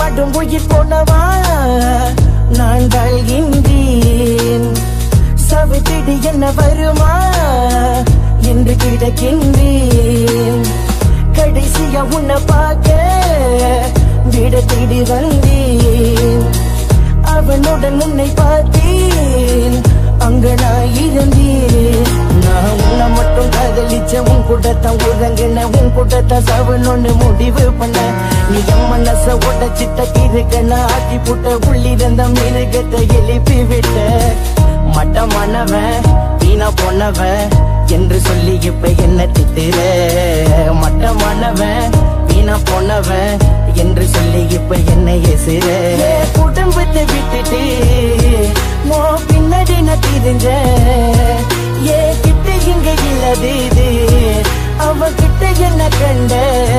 மடும் உயிர் போனவா நான் வாழ்கின்றேன் சவித்திடு என்ன வருமா என்று கிடக்கின்றேன் கடைசியா உன்னை பார்க்க விட தேடி வந்தேன் அவனுடன் உன்னை பார்த்தேன் அங்க நான் இருந்தேன் நான் உன்னை மட்டும் காதலிச்ச உன் கூட்டத்தான் உறங்கின உன் கூட்டத்தான் சவனொன்னு முடிவு பண்ண நீ என் மனச உடச்சிட்ட கிருக்க நான் ஆக்கி புட்ட உள்ளிருந்த மிருகத்தை எழுப்பி விட்ட மட்டமானவன் வீணா போனவன் என்று சொல்லி இப்ப என்ன திட்டுற மட்டமானவன் வீணா போனவன் என்று சொல்லி இப்ப என்ன எசுற குடும்பத்தை விட்டுட்டு மோ பின்னாடி நான் திரிஞ்ச ஏ கிட்ட இங்க இல்லது இது அவ கிட்ட என்ன கண்ட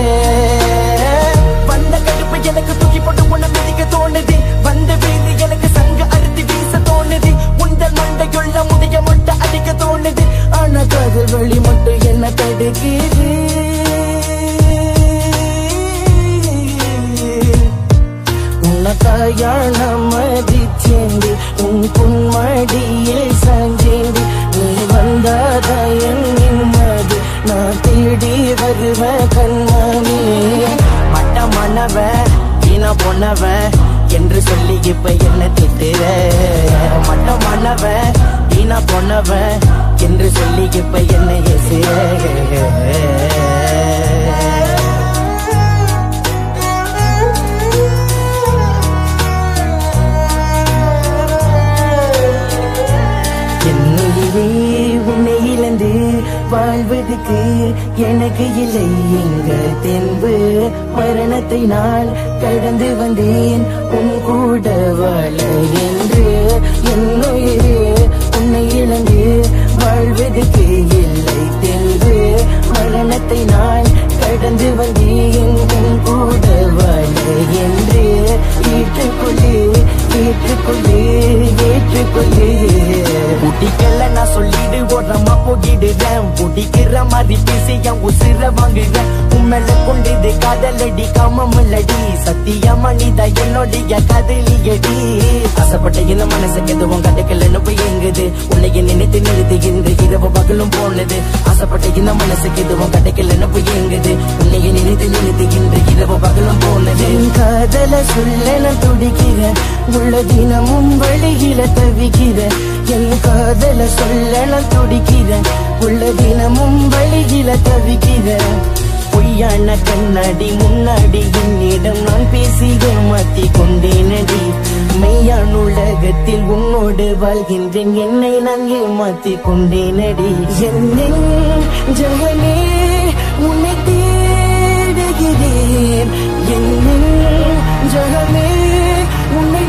வந்த கடுப்பு எனக்கு தூக்கி போட்டு உன்னை மிதிக்க தோணுது வந்த வீதி எனக்கு சங்க அறுத்து வீச தோணுது உந்தல் மண்டையுள்ள முடிய மட்டும் அடிக்க தோணுது ஆனா காதல் வழி மட்டும் என்ன தடுக்குது உனக்காயான மதிச்சேந்தி உன் புன்மடியில் சாஞ்சேந்தி நீ வந்தாத என் நிம்மதி நான் தேடி வருவ கண்மணி மட்டமானவ வீணா போனவ என்று சொல்லி இப்ப என்ன திட்டுற மட்டமானவ வீணா போனவ என்று சொல்லி இப்ப என்ன எசுற என்னையே உன்னை இழந்து வாழ்வதற்கு எனக்கு இல்லை எங்க தென்பு மரணத்தை நான் கடந்து வந்தேன் உன் கூட வாழ என்று என்னையே உன்னை இழந்து வாழ்வதற்கு இல்லை தென்பு மரணத்தை நான் கடந்து வந்தேன் உன் கூட வாழ என்று ஏற்றுக்கொள்ளு ஏற்றுக்கொள்ளு ஏற்றுக்கொள்ளு பிடிக்கல நான் சொல்லிடு ஓரமா போகிடுறேன் பிடிக்கிற மாதிரி பேசி என் உசிர வாங்குறேன் உண்மையில கொண்டது காதலடி காமமல்லடி சத்தியமா நீதான் என்னுடைய காதலியடி ஆசைப்பட்ட இந்த மனசுக்கு எதுவும் கண்டுக்கலன்னு போய் எங்குது உன்னைய நினைத்து நிறுத்து இந்த இரவு பகலும் போனது ஆசைப்பட்ட இந்த மனசுக்கு எதுவும் கிடைக்கலன்னு போய் எங்குது உன்னைய நினைத்து நிறுத்து இந்த இரவு பகலும் போனது காதல சொல்ல நான் துடிக்கிறேன் உள்ள தினமும் வழியில தவிக்கிறேன் என் காதல சொல்ல நான் துடிக்கிறேன் உள்ள தினமும் வழியில தவிக்கிறேன் பொய்யான கண்ணாடி முன்னாடி என்னிடம் நான் பேசி ஏமாத்தி கொண்டேனடி மெய்யான உலகத்தில் உன்னோடு வாழ்கின்றேன் என்னை நான் ஏமாத்தி கொண்டேனடி என்னின் ஜகமே உன்னை தேடுகிறேன் என்னின் ஜகமே உன்னை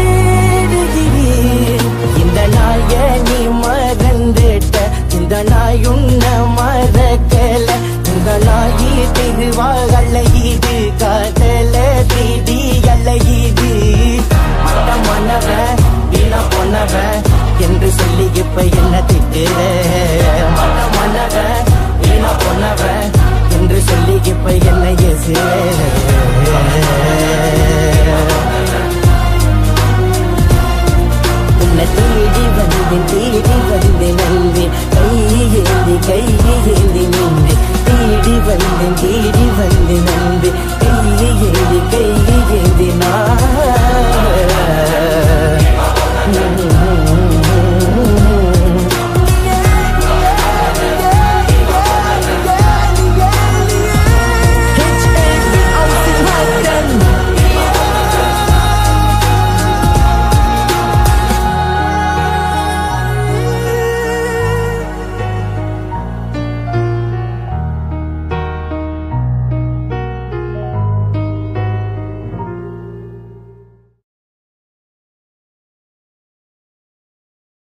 தேடுகிறேன் இந்த நாய நீ மறந்துட்ட இந்த நாய் உன்ன மறக்கல இந்த நாயி திருவாகல இது காதல தீடி அல்ல இது மட்டமானவ வீணா போனவ என்று சொல்லி இப்ப என்ன திட்டுற மட்டமானவ வீணா போனவ என்று சொல்லி இப்ப என்ன எசுற உன்னை தேடி வந்தேன் தேடி வந்தேன் நன்றி கையேந்தி கையேந்தி நின்று தேடி வந்தேன் தேடி வந்தேன் நன்றி கையேந்தி கையேந்தி